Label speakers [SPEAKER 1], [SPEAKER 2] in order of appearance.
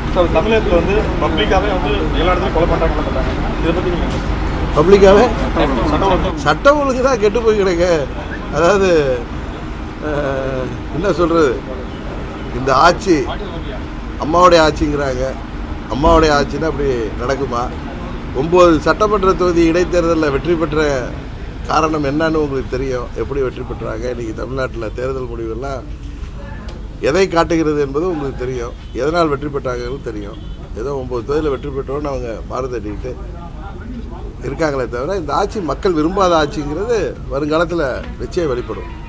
[SPEAKER 1] sir தமிழகத்தில் வந்து பப்ளிக்காகவே வந்து எல்லா இடத்துலையும் கொலை பண்ணுறாங்க கொலை பண்ணுறாங்க இதை பற்றி நீங்கள்
[SPEAKER 2] பப்ளிக்காகவே
[SPEAKER 1] சட்டம் ஒழுங்கு
[SPEAKER 2] சட்டம் ஒழுங்கு தான் கெட்டு போய் கிடக்கு அதாவது அஹ், என்ன சொல்கிறது இந்த ஆட்சி அம்மாவுடைய ஆட்சிங்கிறாங்க அம்மாவுடைய ஆட்சின்னா அப்படி நடக்குமா ஒம்பது சட்டமன்ற தொகுதி இடைத்தேர்தலில் வெற்றி பெற்ற காரணம் என்னன்னு உங்களுக்கு தெரியும் எப்படி வெற்றி பெற்றாங்க இன்றைக்கி தமிழ்நாட்டில் தேர்தல் முடிவெல்லாம் எதை காட்டுகிறது என்பது உங்களுக்கு தெரியும் எதனால் வெற்றி பெற்றாங்கன்னு தெரியும் ஏதோ ஒம்பது தொகுதியில் வெற்றி பெற்றோன்னு அவங்க மாறு தட்டிக்கிட்டு இருக்காங்களே தவிர இந்த ஆட்சி மக்கள் விரும்பாத ஆட்சிங்கிறது வருங்காலத்தில் நிச்சயம் வெளிப்படும்